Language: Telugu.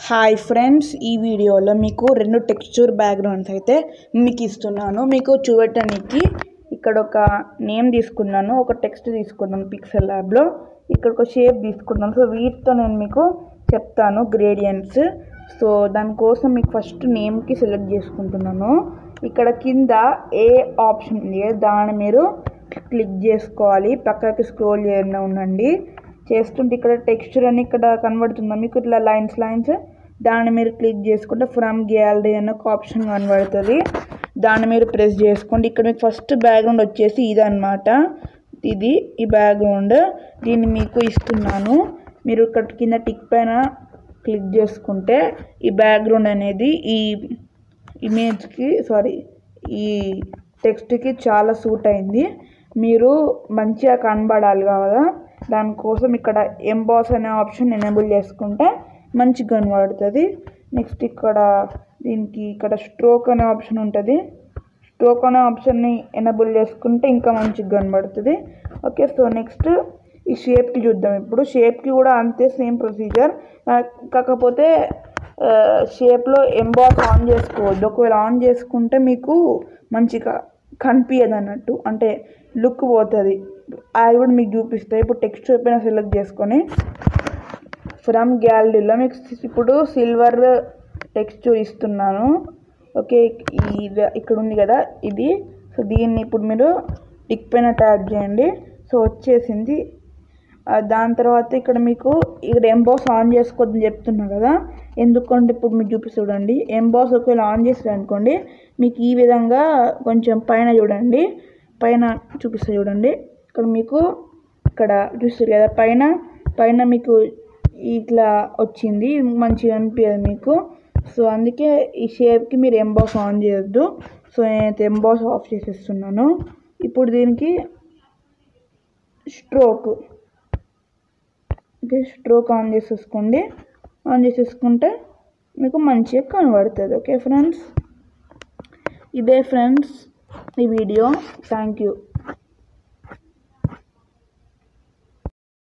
హాయ్ ఫ్రెండ్స్ ఈ వీడియోలో మీకు రెండు టెక్స్చర్ బ్యాక్గ్రౌండ్స్ అయితే మీకు ఇస్తున్నాను మీకు చూడటానికి ఇక్కడ ఒక నేమ్ తీసుకున్నాను ఒక టెక్స్ట్ తీసుకున్నాను పిక్సెల్ ల్యాబ్లో ఇక్కడ ఒక షేప్ తీసుకున్నాను సో వీటితో నేను మీకు చెప్తాను గ్రేడియంట్స్ సో దానికోసం మీకు ఫస్ట్ నేమ్కి సెలెక్ట్ చేసుకుంటున్నాను ఇక్కడ కింద ఏ ఆప్షన్ ఉంది కదా, దాన్ని మీరు క్లిక్ చేసుకోవాలి పక్కకి స్క్రోల్ చేయకుండా ఉండండి చేస్తుంటే ఇక్కడ టెక్స్చర్ అని ఇక్కడ కనబడుతుందా మీకు ఇట్లా లైన్స్ లైన్స్ దాన్ని మీరు క్లిక్ చేసుకుంటే ఫ్రమ్ గ్యాలరీ అనే ఒక ఆప్షన్ కనబడుతుంది దాన్ని మీరు ప్రెస్ చేసుకోండి ఇక్కడ మీకు ఫస్ట్ బ్యాక్గ్రౌండ్ వచ్చేసి ఇది అనమాట ఇది ఈ బ్యాక్గ్రౌండ్ దీన్ని మీకు ఇస్తున్నాను మీరు ఇక్కడ కింద టిక్ పైన క్లిక్ చేసుకుంటే ఈ బ్యాక్గ్రౌండ్ అనేది ఈ ఇమేజ్కి సారీ ఈ టెక్స్ట్కి చాలా సూట్ అయింది మీరు మంచిగా కనబడాలి కదా దానికోసం ఇక్కడ ఎంబాస్ అనే ఆప్షన్ ఎనేబుల్ చేసుకుంటే మంచిగా కనబడుతుంది నెక్స్ట్ ఇక్కడ దీనికి ఇక్కడ స్ట్రోక్ అనే ఆప్షన్ ఉంటుంది స్ట్రోక్ అనే ఆప్షన్ని ఎనేబుల్ చేసుకుంటే ఇంకా మంచిగా కనబడుతుంది ఓకే సో నెక్స్ట్ ఈ షేప్కి చూద్దాం ఇప్పుడు షేప్కి కూడా అంతే సేమ్ ప్రొసీజర్ కాకపోతే షేప్లో ఎంబాస్ ఆన్ చేసుకోవద్దు ఒకవేళ ఆన్ చేసుకుంటే మీకు మంచిగా కనిపించదు అన్నట్టు అంటే లుక్ పోతుంది అది కూడా మీకు చూపిస్తాయి ఇప్పుడు టెక్స్ట్ పైన సెలెక్ట్ చేసుకొని ఫ్రమ్ గ్యాలరీలో మీకు ఇప్పుడు సిల్వర్ టెక్స్చర్ ఇస్తున్నాను ఓకే ఇది ఇక్కడ ఉంది కదా ఇది సో దీన్ని ఇప్పుడు మీరు టిక్ పైన ట్యాప్ చేయండి సో వచ్చేసింది ఆ, దాని తర్వాత ఇక్కడ మీకు ఇక్కడ ఎంబాస్ ఆన్ చేసుకోవద్దని చెప్తున్నా కదా ఎందుకంటే ఇప్పుడు మీకు చూపిస్తే చూడండి ఎంబాస్ ఒకవేళ ఆన్ చేస్తారు అనుకోండి మీకు ఈ విధంగా కొంచెం పైన చూడండి పైన చూపిస్తే చూడండి ఇక్కడ మీకు ఇక్కడ చూస్తారు కదా పైన పైన మీకు ఇట్లా వచ్చింది మంచిగా అనిపించదు మీకు సో అందుకే ఈ షేప్కి మీరు ఎంబాస్ ఆన్ చేయొద్దు సో నేనైతే ఎంబాస్ ఆఫ్ చేసేస్తున్నాను ఇప్పుడు దీనికి స్ట్రోక్ ఓకే స్ట్రోక్ ఆన్ చేసేసుకోండి ఆన్ చేసేసుకుంటే మీకు మంచిగా కనబడుతుంది ఓకే ఫ్రెండ్స్ ఇదే ఫ్రెండ్స్ ఈ వీడియో థ్యాంక్ యూ